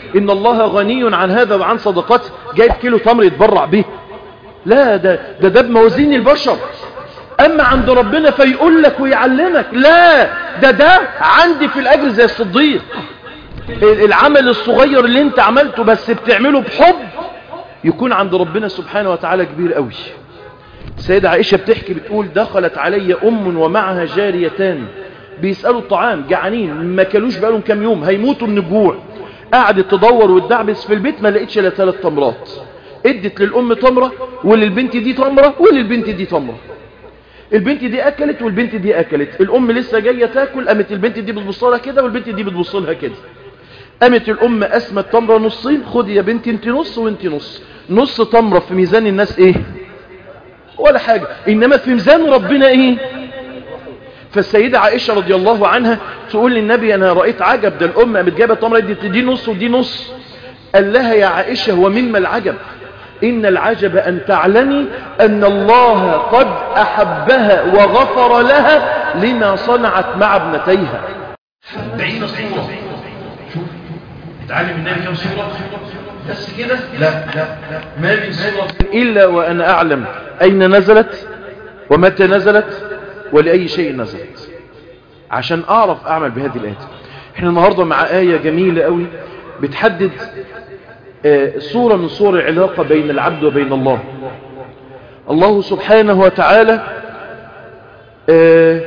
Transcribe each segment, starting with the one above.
إن الله غني عن هذا وعن صدقاته جايب كيلو تمر يتبرع به لا ده ده ده بموازين البشر أما عند ربنا فيقول لك ويعلمك لا ده ده عندي في الأجر زي الصديق العمل الصغير اللي انت عملته بس بتعمله بحب يكون عند ربنا سبحانه وتعالى كبير قوي سيدة عائشة بتحكي بتقول دخلت علي أم ومعها جاريتان بيسألوا الطعام جعانين ما كلوش بقالهم كام يوم هيموتوا من الجوع قعدت تدور وتدعبس في البيت ما لقيتش الا ثلاث تمرات ادت للأم تمرة وللبنت دي تمرة وللبنت دي تمرة البنت دي أكلت والبنت دي أكلت الأم لسه جاية تاكل قامت البنت دي بتبص لها كده والبنت دي بتبص لها كده قامت الأم أسمت تمرة نصين خدي يا بنتي انت نص وانت نص نص تمرة في ميزان الناس ايه ولا حاجة إنما في ميزان ربنا إيه فالسيدة عائشة رضي الله عنها تقول للنبي أنا رأيت عجب ده الأم قامت جايبة التمرة دي, دي نص ودي نص قال لها يا عائشة ومما العجب إن العجب أن تعلمي أن الله قد أحبها وغفر لها لما صنعت مع ابنتيها بعين صورة شوف اتعلم النبي كم صورة بس كده لا لا لا ما من صورة إلا وأنا أعلم أين نزلت ومتى نزلت ولأي شيء نزلت عشان أعرف أعمل بهذه الآيات احنا النهاردة مع آية جميلة قوي بتحدد آه، صورة من صور العلاقة بين العبد وبين الله الله سبحانه وتعالى آه،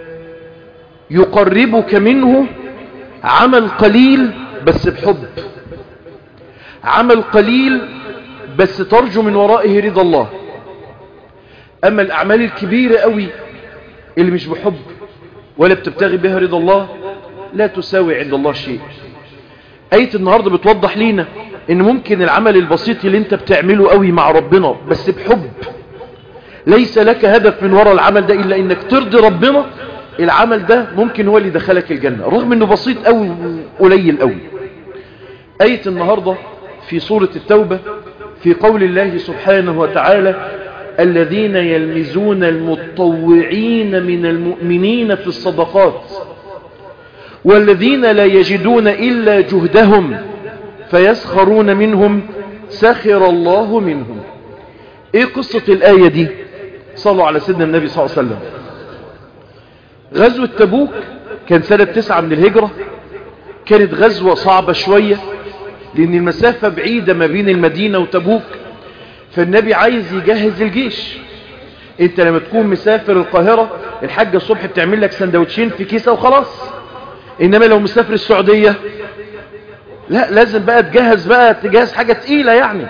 يقربك منه عمل قليل بس بحب عمل قليل بس ترجو من ورائه رضا الله أما الأعمال الكبيرة قوي اللي مش بحب ولا بتبتغي بها رضا الله لا تساوي عند الله شيء آية النهاردة بتوضح لينا ان ممكن العمل البسيط اللي انت بتعمله قوي مع ربنا بس بحب ليس لك هدف من وراء العمل ده الا انك ترضي ربنا العمل ده ممكن هو اللي دخلك الجنة رغم انه بسيط قوي قليل قوي آية النهاردة في سورة التوبة في قول الله سبحانه وتعالى الذين يلمزون المتطوعين من المؤمنين في الصدقات والذين لا يجدون إلا جهدهم فيسخرون منهم سخر الله منهم ايه قصة الآية دي صلوا على سيدنا النبي صلى الله عليه وسلم غزوة تبوك كان سنة تسعة من الهجرة كانت غزوة صعبة شوية لأن المسافة بعيدة ما بين المدينة وتبوك فالنبي عايز يجهز الجيش انت لما تكون مسافر القاهرة الحاجة الصبح بتعمل لك سندوتشين في كيسة وخلاص انما لو مسافر السعودية لا لازم بقى تجهز بقى تجهز حاجة تقيلة يعني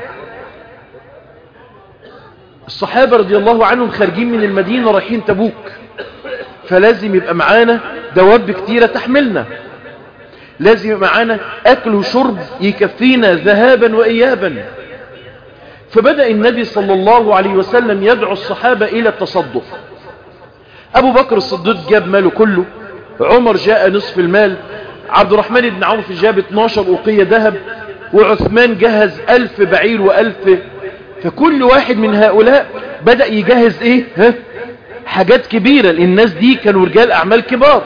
الصحابة رضي الله عنهم خارجين من المدينة رايحين تبوك فلازم يبقى معانا دواب كتيرة تحملنا لازم يبقى معانا أكل وشرب يكفينا ذهابا وإيابا فبدأ النبي صلى الله عليه وسلم يدعو الصحابة إلى التصدق أبو بكر الصديق جاب ماله كله عمر جاء نصف المال عبد الرحمن بن عوف جاب 12 أوقية ذهب وعثمان جهز ألف بعير وألف فكل واحد من هؤلاء بدأ يجهز إيه ها؟ حاجات كبيرة لأن الناس دي كانوا رجال أعمال كبار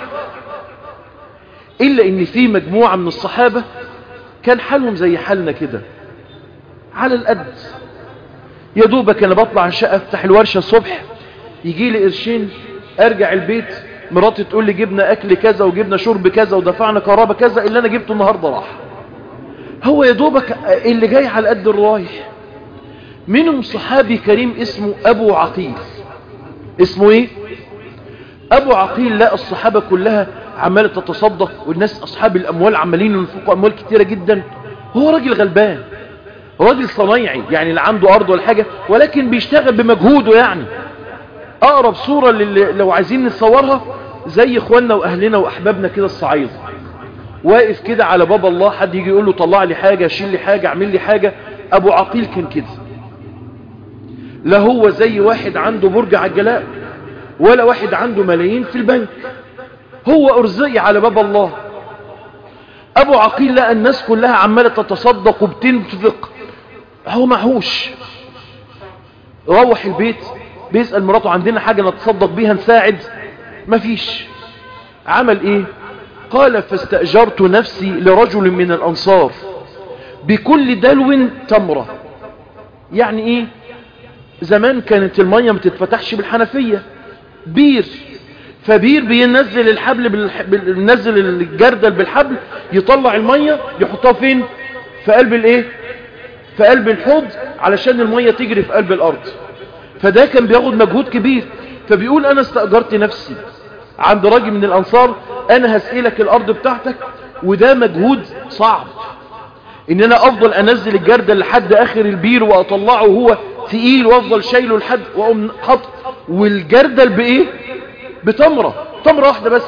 إلا إن في مجموعة من الصحابة كان حالهم زي حالنا كده على القد يا دوبك أنا بطلع الشقة افتح الورشة الصبح يجي لي قرشين أرجع البيت مراتي تقول لي جبنا أكل كذا وجبنا شرب كذا ودفعنا كهرباء كذا اللي أنا جبته النهاردة راح هو يا دوبك اللي جاي على قد الرايح منهم صحابي كريم اسمه أبو عقيل اسمه ايه أبو عقيل لا الصحابة كلها عمالة تتصدق والناس أصحاب الأموال عمالين ينفقوا أموال كتيرة جدا هو راجل غلبان راجل صنايعي يعني لا عنده أرض ولا حاجة ولكن بيشتغل بمجهوده يعني أقرب صورة اللي لو عايزين نصورها زي إخواننا وأهلنا وأحبابنا كده الصعيد واقف كده على باب الله حد يجي يقول له طلع لي حاجة شيل لي حاجة اعمل لي حاجة أبو عقيل كان كده لا هو زي واحد عنده برج عجلاء ولا واحد عنده ملايين في البنك هو أرزقي على باب الله أبو عقيل لقى الناس كلها عمالة تتصدق وبتنفق هو معهوش روح البيت بيسأل مراته عندنا حاجة نتصدق بيها نساعد مفيش عمل ايه قال فاستأجرت نفسي لرجل من الأنصار بكل دلو تمرة يعني ايه زمان كانت المية ما تتفتحش بالحنفية بير فبير بينزل الحبل بالح... بينزل الجردل بالحبل يطلع المية يحطها فين في قلب الايه في قلب الحوض علشان المية تجري في قلب الارض فده كان بياخد مجهود كبير فبيقول انا استأجرت نفسي عند راجل من الانصار انا هسئلك الارض بتاعتك وده مجهود صعب ان انا افضل انزل الجردل لحد اخر البير واطلعه وهو تقيل وافضل شايله لحد واقوم حط والجردل بايه بتمرة تمرة واحدة بس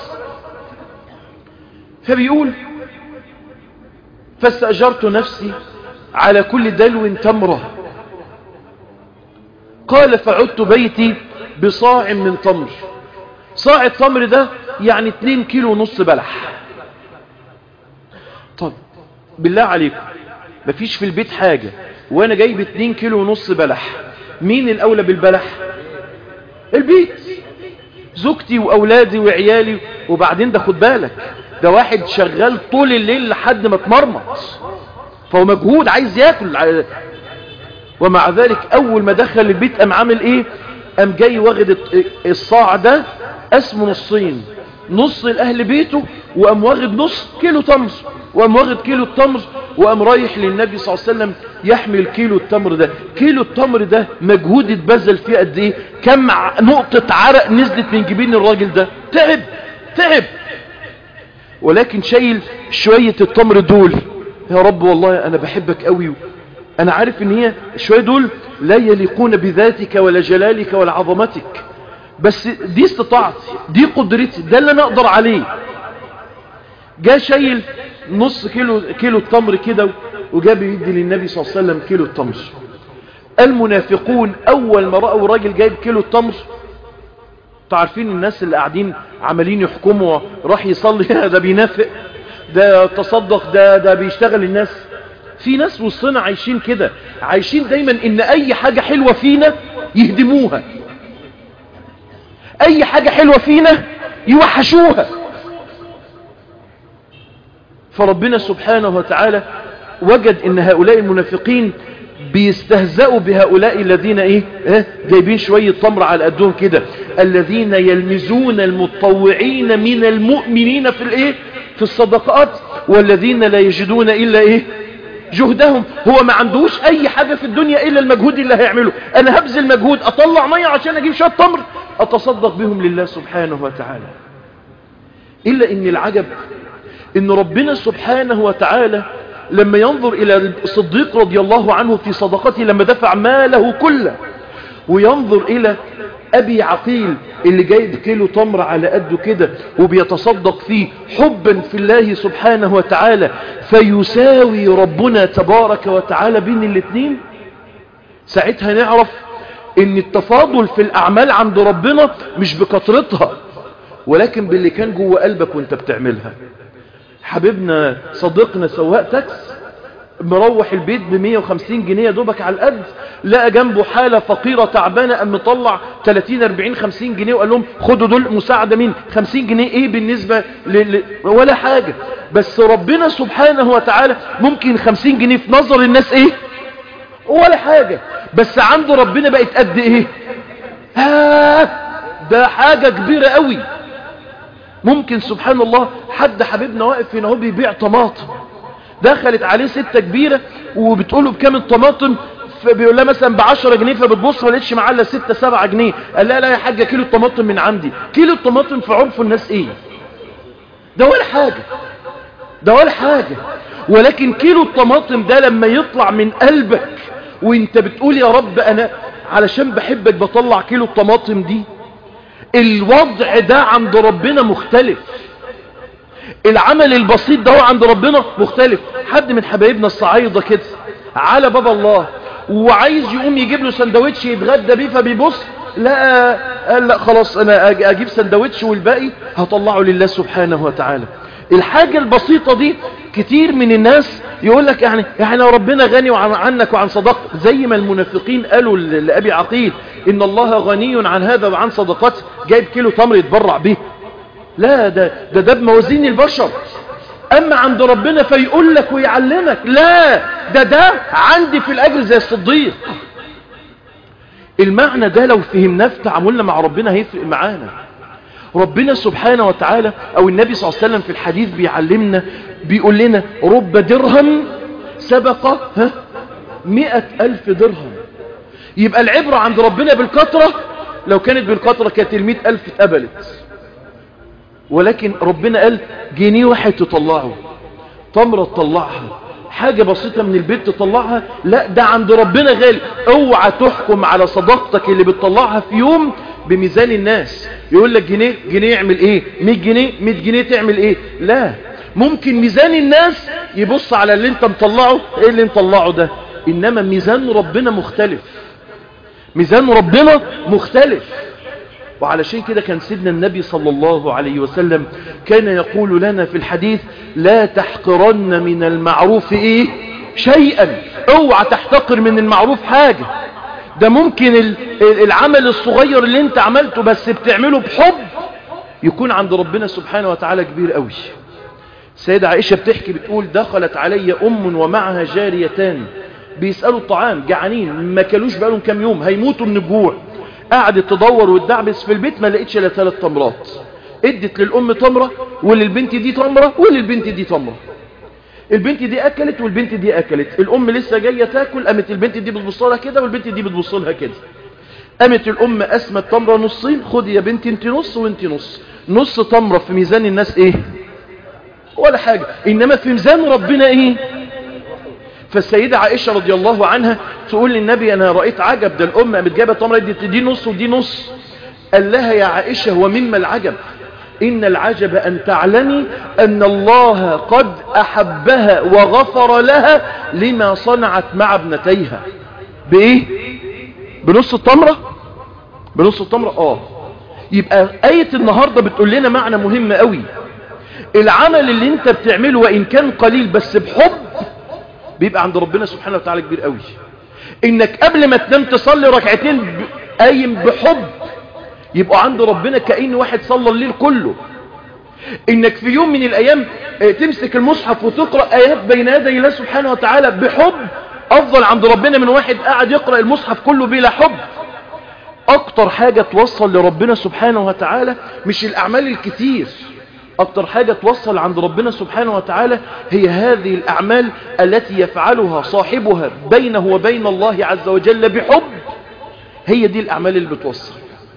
فبيقول فاستأجرت نفسي على كل دلو تمرة قال فعدت بيتي بصاع من تمر صاع التمر ده يعني 2 كيلو ونص بلح طب بالله عليكم مفيش في البيت حاجة وانا جايب 2 كيلو ونص بلح مين الاولى بالبلح البيت زوجتي واولادي وعيالي وبعدين ده خد بالك ده واحد شغال طول الليل لحد ما تمرمط فهو مجهود عايز ياكل ومع ذلك اول ما دخل البيت قام عامل ايه قام جاي واخد الصاع ده اسمه نصين نص الاهل بيته وقام واخد نص كيلو تمر وقام واخد كيلو التمر وقام رايح للنبي صلى الله عليه وسلم يحمل كيلو التمر ده كيلو التمر ده مجهود اتبذل فيه قد ايه كم نقطة عرق نزلت من جبين الراجل ده تعب تعب ولكن شايل شوية التمر دول يا رب والله انا بحبك قوي انا عارف ان هي شوية دول لا يليقون بذاتك ولا جلالك ولا عظمتك بس دي استطاعتي دي قدرتي ده اللي انا اقدر عليه جاء شايل نص كيلو كيلو التمر كده وجاب يدي للنبي صلى الله عليه وسلم كيلو التمر المنافقون اول ما راوا راجل جايب كيلو التمر تعرفين الناس اللي قاعدين عمالين يحكموا راح يصلي ده بينافق ده تصدق ده ده بيشتغل الناس في ناس وسطنا عايشين كده عايشين دايما ان اي حاجة حلوة فينا يهدموها اي حاجة حلوة فينا يوحشوها فربنا سبحانه وتعالى وجد ان هؤلاء المنافقين بيستهزأوا بهؤلاء الذين ايه, إيه؟ جايبين شوية تمر على قدهم كده الذين يلمزون المتطوعين من المؤمنين في الايه في الصدقات والذين لا يجدون الا ايه جهدهم هو ما عندوش اي حاجة في الدنيا الا المجهود اللي هيعمله انا هبذل مجهود اطلع مية عشان اجيب شوية تمر اتصدق بهم لله سبحانه وتعالى الا ان العجب ان ربنا سبحانه وتعالى لما ينظر الى الصديق رضي الله عنه في صدقته لما دفع ماله كله وينظر الى ابي عقيل اللي جايب كيلو تمر على قده كده وبيتصدق فيه حبا في الله سبحانه وتعالى فيساوي ربنا تبارك وتعالى بين الاثنين ساعتها نعرف ان التفاضل في الاعمال عند ربنا مش بكثرتها ولكن باللي كان جوه قلبك وانت بتعملها حبيبنا صديقنا سواق تاكس مروح البيت ب 150 جنيه دوبك على القد لقى جنبه حالة فقيرة تعبانة قام مطلع 30 40 50 جنيه وقال لهم خدوا دول مساعدة مين 50 جنيه ايه بالنسبة ل... ل... ولا حاجة بس ربنا سبحانه وتعالى ممكن 50 جنيه في نظر الناس ايه ولا حاجة بس عند ربنا بقت قد ايه ها ده حاجة كبيرة قوي ممكن سبحان الله حد حبيبنا واقف هنا هو بيبيع طماطم دخلت عليه ستة كبيرة وبتقوله بكام الطماطم فبيقول لها مثلا ب 10 جنيه فبتبص ما لقيتش معاه الا 6 7 جنيه قال لها لا يا حاجه كيلو الطماطم من عندي كيلو الطماطم في عرف الناس ايه ده ولا حاجه ده ولا حاجه ولكن كيلو الطماطم ده لما يطلع من قلبك وانت بتقول يا رب انا علشان بحبك بطلع كيلو الطماطم دي الوضع ده عند ربنا مختلف العمل البسيط ده هو عند ربنا مختلف حد من حبايبنا الصعايدة كده على باب الله وعايز يقوم يجيب له سندوتش يتغدى بيه فبيبص لا قال لا خلاص انا اجيب سندوتش والباقي هطلعه لله سبحانه وتعالى الحاجة البسيطة دي كتير من الناس يقول لك يعني يعني ربنا غني وعن عنك وعن صدقتك زي ما المنافقين قالوا لأبي عقيل إن الله غني عن هذا وعن صدقته جايب كيلو تمر يتبرع به لا ده ده ده بموازين البشر أما عند ربنا فيقول لك ويعلمك لا ده ده عندي في الأجر زي الصديق المعنى ده لو فهمناه في تعاملنا مع ربنا هيفرق معانا ربنا سبحانه وتعالى أو النبي صلى الله عليه وسلم في الحديث بيعلمنا بيقول لنا رب درهم سبق ها مئة ألف درهم يبقى العبرة عند ربنا بالكثرة لو كانت بالكثرة كانت المئة ألف اتقبلت ولكن ربنا قال جنيه واحد تطلعه تمرة تطلعها حاجة بسيطة من البيت تطلعها لا ده عند ربنا غالي اوعى تحكم على صداقتك اللي بتطلعها في يوم بميزان الناس يقول لك جنيه جنيه يعمل ايه 100 جنيه 100 جنيه تعمل ايه لا ممكن ميزان الناس يبص على اللي انت مطلعه ايه اللي مطلعه ده انما ميزان ربنا مختلف ميزان ربنا مختلف وعلشان كده كان سيدنا النبي صلى الله عليه وسلم كان يقول لنا في الحديث لا تحقرن من المعروف ايه شيئا اوعى تحتقر من المعروف حاجة ده ممكن العمل الصغير اللي انت عملته بس بتعمله بحب يكون عند ربنا سبحانه وتعالى كبير قوي سيدة عائشة بتحكي بتقول دخلت علي أم ومعها جاريتان بيسألوا الطعام جعانين ما كلوش بقالهم كام يوم هيموتوا من الجوع قعدت تدور وتدعبس في البيت ما لقيتش الا ثلاث تمرات ادت للام تمره وللبنت دي تمره وللبنت دي تمره البنت دي اكلت والبنت دي اكلت الام لسه جايه تاكل قامت البنت دي بتبص لها كده والبنت دي بتبص لها كده قامت الام قسمت تمره نصين خدي يا بنتي انت نص وانت نص نص تمره في ميزان الناس ايه ولا حاجه انما في ميزان ربنا ايه فالسيدة عائشة رضي الله عنها تقول للنبي أنا رأيت عجب ده الأم قامت جايبة تمرة دي, دي نص ودي نص قال لها يا عائشة ومما العجب إن العجب أن تعلمي أن الله قد أحبها وغفر لها لما صنعت مع ابنتيها بإيه بنص التمرة بنص التمرة آه يبقى آية النهاردة بتقول لنا معنى مهم قوي العمل اللي انت بتعمله وإن كان قليل بس بحب بيبقى عند ربنا سبحانه وتعالى كبير قوي انك قبل ما تنام تصلي ركعتين قايم بحب يبقى عند ربنا كأن واحد صلى الليل كله انك في يوم من الايام تمسك المصحف وتقرأ ايات بين يدي الله سبحانه وتعالى بحب افضل عند ربنا من واحد قاعد يقرأ المصحف كله بلا حب اكتر حاجة توصل لربنا سبحانه وتعالى مش الاعمال الكتير أكتر حاجة توصل عند ربنا سبحانه وتعالى هي هذه الأعمال التي يفعلها صاحبها بينه وبين الله عز وجل بحب هي دي الأعمال اللي بتوصل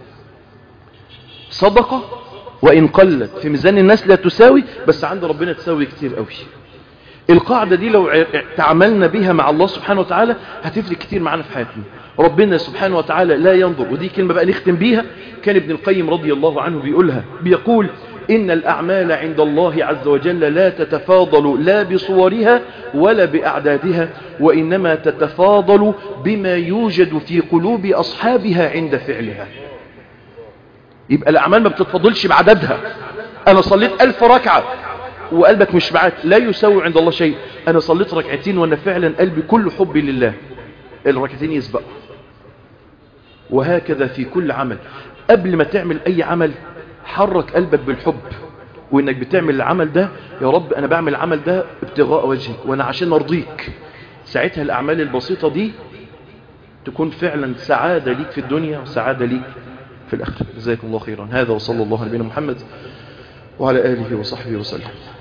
صدقة وإن قلت في ميزان الناس لا تساوي بس عند ربنا تساوي كتير قوي القاعدة دي لو تعاملنا بها مع الله سبحانه وتعالى هتفرق كتير معانا في حياتنا ربنا سبحانه وتعالى لا ينظر ودي كلمة بقى نختم بيها كان ابن القيم رضي الله عنه بيقولها بيقول إن الأعمال عند الله عز وجل لا تتفاضل لا بصورها ولا بأعدادها وإنما تتفاضل بما يوجد في قلوب أصحابها عند فعلها يبقى الأعمال ما بتتفضلش بعددها أنا صليت ألف ركعة وقلبك مش معاك لا يساوي عند الله شيء أنا صليت ركعتين وأنا فعلا قلبي كل حبي لله الركعتين يسبق وهكذا في كل عمل قبل ما تعمل أي عمل حرك قلبك بالحب وانك بتعمل العمل ده يا رب انا بعمل العمل ده ابتغاء وجهك وانا عشان ارضيك ساعتها الاعمال البسيطة دي تكون فعلا سعادة ليك في الدنيا وسعادة ليك في الاخرة جزاكم الله خيرا هذا وصلى الله على نبينا محمد وعلى آله وصحبه وسلم